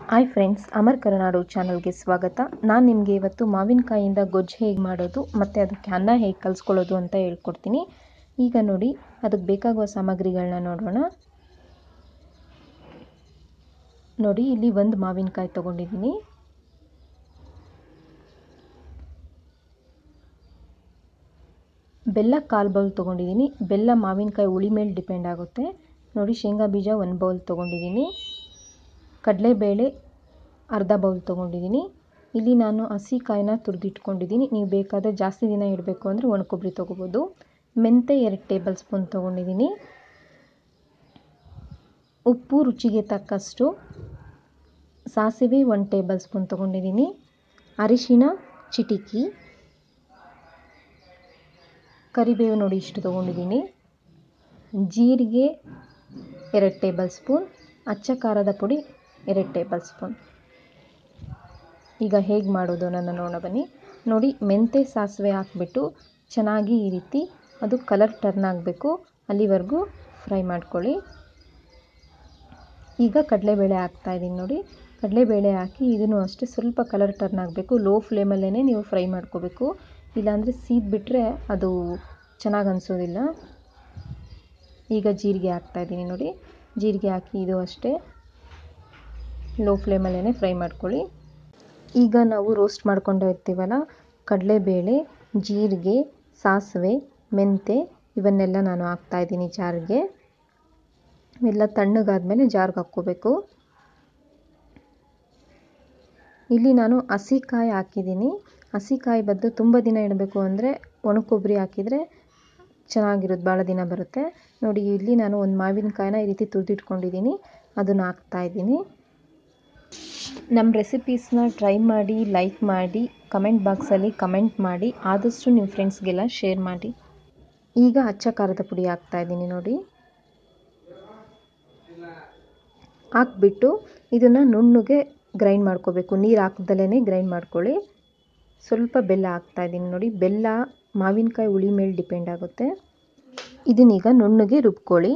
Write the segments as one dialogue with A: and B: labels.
A: hi friends Amar ಕರುನಾಡು ಚಾನಲ್ಗೆ ಸ್ವಾಗತ ನಾನು ನಿಮಗೆ ಇವತ್ತು ಮಾವಿನಕಾಯಿಂದ ಗೊಜ್ಜು ಹೇಗೆ ಮಾಡೋದು ಮತ್ತು ಅದಕ್ಕೆ ಅನ್ನ ಹೇಗೆ ಕಲಿಸ್ಕೊಳ್ಳೋದು ಅಂತ ಹೇಳ್ಕೊಡ್ತೀನಿ ಈಗ ನೋಡಿ ಅದಕ್ಕೆ ಬೇಕಾಗುವ ಸಾಮಗ್ರಿಗಳನ್ನ ನೋಡೋಣ ನೋಡಿ ಇಲ್ಲಿ ಒಂದು ಮಾವಿನಕಾಯಿ ತೊಗೊಂಡಿದ್ದೀನಿ ಬೆಲ್ಲ ಕಾಲು ಬೌಲ್ ತೊಗೊಂಡಿದ್ದೀನಿ ಬೆಲ್ಲ ಮಾವಿನಕಾಯಿ ಹುಳಿ ಮೇಲೆ ಡಿಪೆಂಡ್ ಆಗುತ್ತೆ ನೋಡಿ ಶೇಂಗಾ ಬೀಜ ಒಂದು ಬೌಲ್ ತೊಗೊಂಡಿದ್ದೀನಿ ಕಡಲೆಬೇಳೆ ಅರ್ಧ ಬೌಲ್ ತೊಗೊಂಡಿದ್ದೀನಿ ಇಲ್ಲಿ ನಾನು ಹಸಿ ಕಾಯಿನ ತುರಿದಿಟ್ಕೊಂಡಿದ್ದೀನಿ ನೀವು ಬೇಕಾದರೆ ಜಾಸ್ತಿ ದಿನ ಇಡಬೇಕು ಅಂದರೆ ಒಣ ಕೊಬ್ಬರಿ ತೊಗೋಬೋದು ಮೆಂತೆ ಎರಡು ಟೇಬಲ್ ಸ್ಪೂನ್ ತೊಗೊಂಡಿದ್ದೀನಿ ಉಪ್ಪು ರುಚಿಗೆ ತಕ್ಕಷ್ಟು ಸಾಸಿವೆ ಒಂದು ಟೇಬಲ್ ಸ್ಪೂನ್ ತೊಗೊಂಡಿದ್ದೀನಿ ಅರಿಶಿಣ ಚಿಟಿಕಿ ಕರಿಬೇವು ನೋಡಿ ಇಷ್ಟು ತೊಗೊಂಡಿದ್ದೀನಿ ಜೀರಿಗೆ ಎರಡು ಟೇಬಲ್ ಸ್ಪೂನ್ ಅಚ್ಚ ಖಾರದ ಪುಡಿ ಎರಡು ಟೇಬಲ್ ಸ್ಪೂನ್ ಈಗ ಹೇಗೆ ಮಾಡೋದು ನನ್ನ ನೋಡೋಣ ಬನ್ನಿ ನೋಡಿ ಮೆಂತೆ ಸಾಸಿವೆ ಹಾಕ್ಬಿಟ್ಟು ಚೆನ್ನಾಗಿ ಈ ರೀತಿ ಅದು ಕಲರ್ ಟರ್ನ್ ಆಗಬೇಕು ಅಲ್ಲಿವರೆಗೂ ಫ್ರೈ ಮಾಡ್ಕೊಳ್ಳಿ ಈಗ ಕಡಲೆಬೇಳೆ ಹಾಕ್ತಾಯಿದ್ದೀನಿ ನೋಡಿ ಕಡಲೆಬೇಳೆ ಹಾಕಿ ಇದನ್ನು ಅಷ್ಟೇ ಸ್ವಲ್ಪ ಕಲರ್ ಟರ್ನ್ ಆಗಬೇಕು ಲೋ ಫ್ಲೇಮಲ್ಲೇ ನೀವು ಫ್ರೈ ಮಾಡ್ಕೋಬೇಕು ಇಲ್ಲಾಂದರೆ ಸೀದ್ಬಿಟ್ರೆ ಅದು ಚೆನ್ನಾಗಿ ಅನಿಸೋದಿಲ್ಲ ಈಗ ಜೀರಿಗೆ ಹಾಕ್ತಾಯಿದ್ದೀನಿ ನೋಡಿ ಜೀರಿಗೆ ಹಾಕಿ ಇದು ಅಷ್ಟೇ ಲೋ ಫ್ಲೇಮಲ್ಲೇ ಫ್ರೈ ಮಾಡ್ಕೊಳ್ಳಿ ಈಗ ನಾವು ರೋಸ್ಟ್ ಮಾಡ್ಕೊಂಡು ಇರ್ತೀವಲ್ಲ ಕಡಲೆಬೇಳೆ ಜೀರಿಗೆ ಸಾಸಿವೆ ಮೆಂತೆ ಇವನ್ನೆಲ್ಲ ನಾನು ಹಾಕ್ತಾಯಿದ್ದೀನಿ ಜಾರಿಗೆ ಎಲ್ಲ ತಣ್ಣಗಾದ್ಮೇಲೆ ಜಾರ್ಗೆ ಹಾಕ್ಕೋಬೇಕು ಇಲ್ಲಿ ನಾನು ಹಸಿ ಕಾಯಿ ಹಾಕಿದ್ದೀನಿ ಹಸಿ ಕಾಯಿ ಬದಲು ತುಂಬ ದಿನ ಇಡಬೇಕು ಅಂದರೆ ಒಣ ಕೊಬ್ಬರಿ ಹಾಕಿದರೆ ಚೆನ್ನಾಗಿರುತ್ತೆ ಭಾಳ ದಿನ ಬರುತ್ತೆ ನೋಡಿ ಇಲ್ಲಿ ನಾನು ಒಂದು ಮಾವಿನಕಾಯಿನ ಈ ರೀತಿ ತುರಿದಿಟ್ಕೊಂಡಿದ್ದೀನಿ ಅದನ್ನು ಹಾಕ್ತಾಯಿದ್ದೀನಿ ನಮ್ಮ ರೆಸಿಪೀಸ್ನ ಟ್ರೈ ಮಾಡಿ ಲೈಕ್ ಮಾಡಿ ಕಮೆಂಟ್ ಬಾಕ್ಸಲ್ಲಿ ಕಮೆಂಟ್ ಮಾಡಿ ಆದಷ್ಟು ನಿಮ್ಮ ಫ್ರೆಂಡ್ಸ್ಗೆಲ್ಲ ಶೇರ್ ಮಾಡಿ ಈಗ ಅಚ್ಚ ಖಾರದ ಪುಡಿ ಹಾಕ್ತಾಯಿದ್ದೀನಿ ನೋಡಿ ಹಾಕ್ಬಿಟ್ಟು ಇದನ್ನು ನುಣ್ಣಗೆ ಗ್ರೈಂಡ್ ಮಾಡ್ಕೋಬೇಕು ನೀರು ಹಾಕ್ದಲೇ ಗ್ರೈಂಡ್ ಮಾಡ್ಕೊಳ್ಳಿ ಸ್ವಲ್ಪ ಬೆಲ್ಲ ಹಾಕ್ತಾಯಿದ್ದೀನಿ ನೋಡಿ ಬೆಲ್ಲ ಮಾವಿನಕಾಯಿ ಹುಳಿ ಮೇಲೆ ಡಿಪೆಂಡ್ ಆಗುತ್ತೆ ಇದನ್ನೀಗ ನುಣ್ಣಗೆ ರುಬ್ಕೊಳ್ಳಿ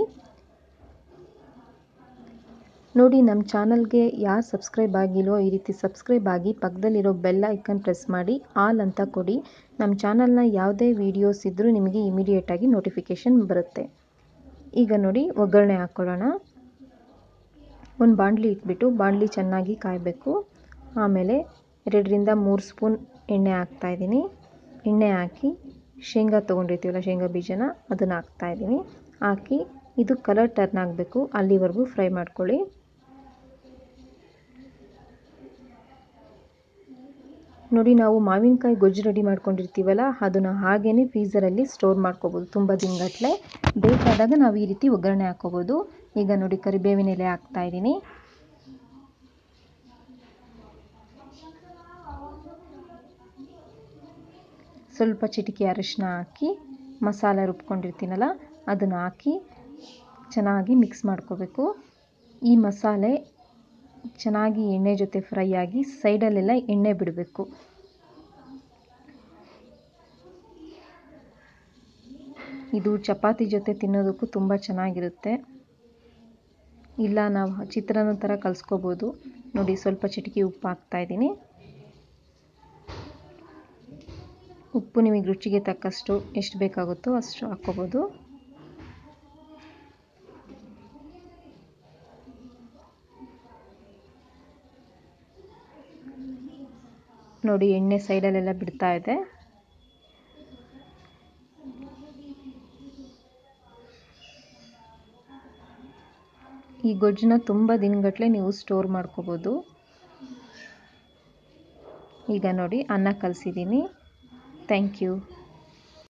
A: ನೋಡಿ ನಮ್ಮ ಚಾನಲ್ಗೆ ಯಾರು ಸಬ್ಸ್ಕ್ರೈಬ್ ಆಗಿಲ್ವೋ ಈ ರೀತಿ ಸಬ್ಸ್ಕ್ರೈಬ್ ಆಗಿ ಪಕ್ಕದಲ್ಲಿರೋ ಬೆಲ್ ಐಕನ್ ಪ್ರೆಸ್ ಮಾಡಿ ಆಲ್ ಅಂತ ಕೊಡಿ ನಮ್ಮ ಚಾನಲ್ನ ಯಾವುದೇ ವೀಡಿಯೋಸ್ ಇದ್ದರೂ ನಿಮಗೆ ಇಮಿಡಿಯೇಟಾಗಿ ನೋಟಿಫಿಕೇಷನ್ ಬರುತ್ತೆ ಈಗ ನೋಡಿ ಒಗ್ಗರಣೆ ಹಾಕ್ಕೊಳ್ಳೋಣ ಒಂದು ಬಾಣಲಿ ಇಟ್ಬಿಟ್ಟು ಬಾಣಲಿ ಚೆನ್ನಾಗಿ ಕಾಯಬೇಕು ಆಮೇಲೆ ಎರಡರಿಂದ ಮೂರು ಸ್ಪೂನ್ ಎಣ್ಣೆ ಹಾಕ್ತಾಯಿದ್ದೀನಿ ಎಣ್ಣೆ ಹಾಕಿ ಶೇಂಗಾ ತೊಗೊಂಡಿರ್ತೀವಲ್ಲ ಶೇಂಗಾ ಬೀಜನ ಅದನ್ನು ಹಾಕ್ತಾಯಿದ್ದೀನಿ ಹಾಕಿ ಇದು ಕಲರ್ ಟರ್ನ್ ಆಗಬೇಕು ಅಲ್ಲಿವರೆಗೂ ಫ್ರೈ ಮಾಡ್ಕೊಳ್ಳಿ ನೋಡಿ ನಾವು ಮಾವಿನಕಾಯಿ ಗೊಜ್ಜು ರೆಡಿ ಮಾಡ್ಕೊಂಡಿರ್ತೀವಲ್ಲ ಅದನ್ನು ಹಾಗೇ ಫ್ರೀಝರಲ್ಲಿ ಸ್ಟೋರ್ ಮಾಡ್ಕೋಬೋದು ತುಂಬ ದಿನಗಟ್ಟಲೆ ಬೇಕಾದಾಗ ನಾವು ಈ ರೀತಿ ಒಗ್ಗರಣೆ ಹಾಕ್ಕೋಬೋದು ಈಗ ನೋಡಿ ಕರಿಬೇವಿನ ಎಲೆ ಹಾಕ್ತಾಯಿದ್ದೀನಿ ಸ್ವಲ್ಪ ಚಿಟಿಕೆ ಅರಿಶಿನ ಹಾಕಿ ಮಸಾಲೆ ರುಬ್ಕೊಂಡಿರ್ತೀನಲ್ಲ ಅದನ್ನು ಹಾಕಿ ಚೆನ್ನಾಗಿ ಮಿಕ್ಸ್ ಮಾಡ್ಕೋಬೇಕು ಈ ಮಸಾಲೆ ಚೆನ್ನಾಗಿ ಎಣ್ಣೆ ಜೊತೆ ಫ್ರೈ ಆಗಿ ಸೈಡಲ್ಲೆಲ್ಲ ಎಣ್ಣೆ ಬಿಡಬೇಕು ಇದು ಚಪಾತಿ ಜೊತೆ ತಿನ್ನೋದಕ್ಕೂ ತುಂಬ ಚೆನ್ನಾಗಿರುತ್ತೆ ಇಲ್ಲ ನಾವು ಚಿತ್ರಾನ್ನ ಥರ ಕಲಿಸ್ಕೋಬೋದು ನೋಡಿ ಸ್ವಲ್ಪ ಚಿಟಿಕೆ ಉಪ್ಪು ಹಾಕ್ತಾಯಿದ್ದೀನಿ ಉಪ್ಪು ನಿಮಗೆ ರುಚಿಗೆ ತಕ್ಕಷ್ಟು ಎಷ್ಟು ಬೇಕಾಗುತ್ತೋ ಅಷ್ಟು ಹಾಕ್ಕೋಬೋದು ನೋಡಿ ಎಣ್ಣೆ ಸೈಡಲ್ಲೆಲ್ಲ ಬಿಡ್ತಾ ಇದೆ ಈ ಗೊಜ್ಜನ್ನ ತುಂಬ ದಿನಗಟ್ಟಲೆ ನೀವು ಸ್ಟೋರ್ ಮಾಡ್ಕೋಬೋದು ಈಗ ನೋಡಿ ಅನ್ನ ಕಲಸಿದ್ದೀನಿ ಥ್ಯಾಂಕ್ ಯು